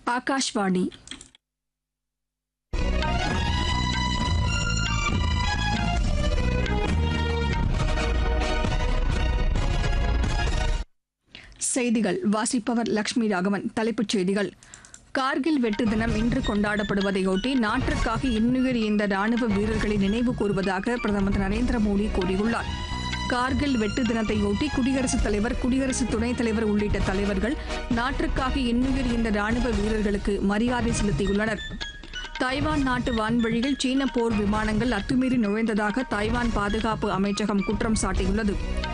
ஆகாஷ்வாணி செய்திகள் வாசிப்பவர் லட்சுமி ராகவன் தலைப்புச் செய்திகள் கார்கில் வெற்றி தினம் இன்று கொண்டாடப்படுவதையொட்டி நாட்டிற்காக இன்னுயிர் ஈந்த ராணுவ வீரர்களை நினைவு கூறுவதாக பிரதமர் திரு நரேந்திர மோடி கூறியுள்ளார் கார்கில் வெற்றி தினத்தையொட்டி குடியரசுத் தலைவர் குடியரசு துணைத் தலைவர் உள்ளிட்ட தலைவர்கள் நாட்டிற்காக இன்னுயிர் ஈந்த ராணுவ வீரர்களுக்கு மரியாதை செலுத்தியுள்ளனர் தாய்வான் நாட்டு வான்வழியில் சீன போர் விமானங்கள் அத்துமீறி நுழைந்ததாக தாய்வான் பாதுகாப்பு அமைச்சகம் குற்றம் சாட்டியுள்ளது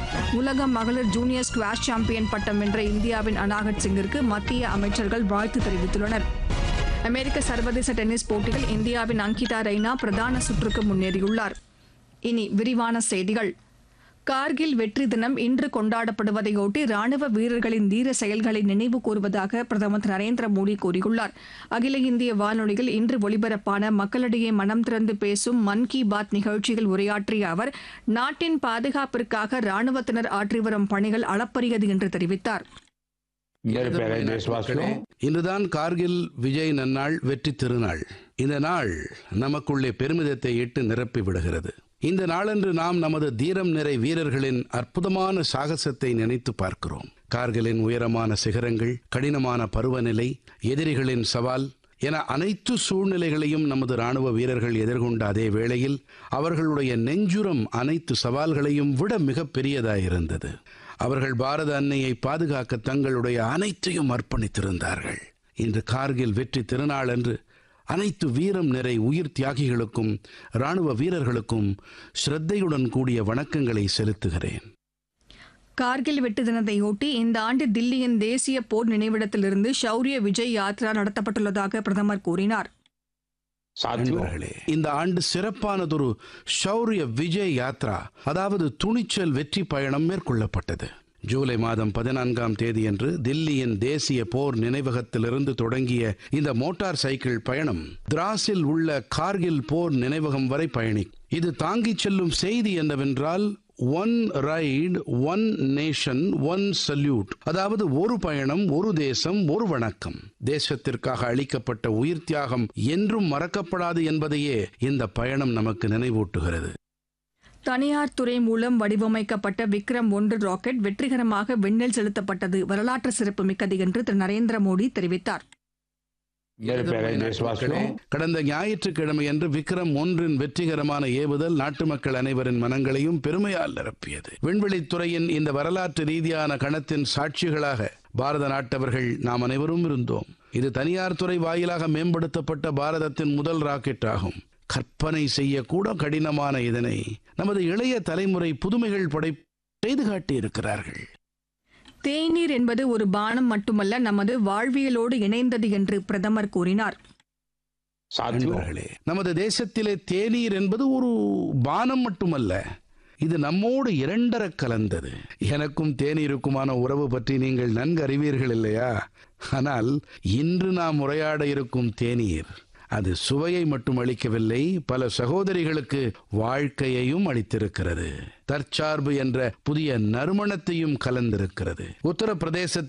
உலக மகளிர் ஜூனியர் ஸ்குவாஷ் சாம்பியன் பட்டம் வென்ற இந்தியாவின் அனாகட் சிங்கிற்கு மத்திய அமைச்சர்கள் வாழ்த்து தெரிவித்துள்ளனர் அமெரிக்க சர்வதேச டென்னிஸ் போட்டியில் இந்தியாவின் அங்கிதா ரெய்னா பிரதான சுற்றுக்கு முன்னேறியுள்ளார் இனி விரிவான செய்திகள் கார்கில் வெற்றி தினம் இன்று கொண்டாடப்படுவதையொட்டி ராணுவ வீரர்களின் தீர செயல்களை நினைவு கூறுவதாக பிரதமர் திரு நரேந்திர மோடி கூறியுள்ளார் அகில இந்திய வானொலியில் இன்று ஒலிபரப்பான மக்களிடையே மனம் திறந்து பேசும் மன் கி பாத் நிகழ்ச்சியில் உரையாற்றிய அவர் நாட்டின் பாதுகாப்பிற்காக ராணுவத்தினர் ஆற்றி வரும் பணிகள் அளப்பரியது என்று தெரிவித்தார் मेरे प्यारे देशवासियों இன்றுதான் கார்கில் விஜய் நன்னாள் வெற்றி திருநாள் இந்த நாள் நமக்குள்ளே பெருமிதத்தை இட்டு நிரப்பி விடுகிறது இந்த நாளன்று நாம் நமது தீரம் நிறை வீரர்களின் அற்புதமான சாகசத்தை நினைத்து பார்க்கிறோம் கார்கிலின் உயரமான சிகரங்கள் கடினமான பருவநிலை எதிரிகளின் சவால் என அனைத்து சூழ்நிலைகளையும் நமது ராணுவ வீரர்கள் எதிர்கொண்ட அதே வேளையில் அவர்களுடைய நெஞ்சுரம் அனைத்து சவால்களையும் விட மிக பெரியதாயிருந்தது அவர்கள் பாரத அன்னையை பாதுகாக்க தங்களுடைய அனைத்தையும் அர்ப்பணித்திருந்தார்கள் இன்று கார்கில் வெற்றி திருநாள் அன்று அனைத்து வீரம் நிறை உயிர் தியாகிகளுக்கும் ராணுவ வீரர்களுக்கும் ஸ்ரத்தையுடன் கூடிய வணக்கங்களை செலுத்துகிறேன் கார்கில் வெட்டு தினத்தையொட்டி இந்த ஆண்டு தில்லியின் தேசிய போர் நினைவிடத்திலிருந்து ஷௌரிய விஜய் யாத்ரா நடத்தப்பட்டுள்ளதாக பிரதமர் கூறினார் साथियों நண்பர்களே இந்த ஆண்டு சிறப்பானதொரு ஷௌரிய விஜய் யாத்ரா அதாவது துணிச்சல் வெற்றி பயணம் மேற்கொள்ளப்பட்டது ஜூலை மாதம் பதினான்காம் தேதியன்று தில்லியின் தேசிய போர் நினைவகத்திலிருந்து தொடங்கிய இந்த மோட்டார் சைக்கிள் பயணம் திராஸில் உள்ள கார்கில் போர் நினைவகம் வரை பயணி இது தாங்கிச் செல்லும் செய்தி என்னவென்றால் one ride one nation one salute அதாவது ஒரு பயணம் ஒரு தேசம் ஒரு வணக்கம் தேசத்திற்காக அளிக்கப்பட்ட உயிர் தியாகம் என்றும் மறக்கப்படாது என்பதையே இந்த பயணம் நமக்கு நினைவூட்டுகிறது தனியார் துறை மூலம் வடிவமைக்கப்பட்ட விக்ரம் ஒன்று ராக்கெட் வெற்றிகரமாக விண்ணில் செலுத்தப்பட்டது வரலாற்று சிறப்புமிக்கது என்று திரு நரேந்திர மோடி தெரிவித்தார் मेरे प्यारे देशवासियों கடந்த ஞாயிற்றுக்கிழமையன்று விக்ரம் ஒன்றின் வெற்றிகரமான ஏவுதல் நாட்டு மக்கள் அனைவரின் மனங்களையும் பெருமையால் நிரப்பியது விண்வெளித்துறையின் இந்த வரலாற்று ரீதியான கணத்தின் சாட்சிகளாக பாரத நாட்டவர்கள் நாம் அனைவரும் இருந்தோம் இது தனியார் துறை வாயிலாக மேம்படுத்தப்பட்ட பாரதத்தின் முதல் ராக்கெட் ஆகும் கற்பனை செய்யக்கூட கடினமான இதனை நமது இளைய தலைமுறை புதுமைகள் படை செய்து காட்டியிருக்கிறார்கள் தேநீர் என்பது ஒரு பானம் மட்டுமல்ல நமது வாழ்வியலோடு இணைந்தது என்று பிரதமர் கூறினார் साथियों நண்பர்களே நமது தேசத்திலே தேநீர் என்பது ஒரு பானம் மட்டுமல்ல இது நம்மோடு இரண்டர கலந்தது எனக்கும் தேநீருக்குமான உறவு பற்றி நீங்கள் நன்கு அறிவீர்கள் இல்லையா ஆனால் இன்று நாம் உரையாட இருக்கும் தேநீர் அது சுவையை மட்டும் அளிக்கவில்லை பல சகோதரிகளுக்கு வாழ்க்கையையும் அளித்திருக்கிறது தற்சார்பு என்ற புதிய நறுமணத்தையும் கலந்திருக்கிறது உத்தரப்பிரதேசத்தில்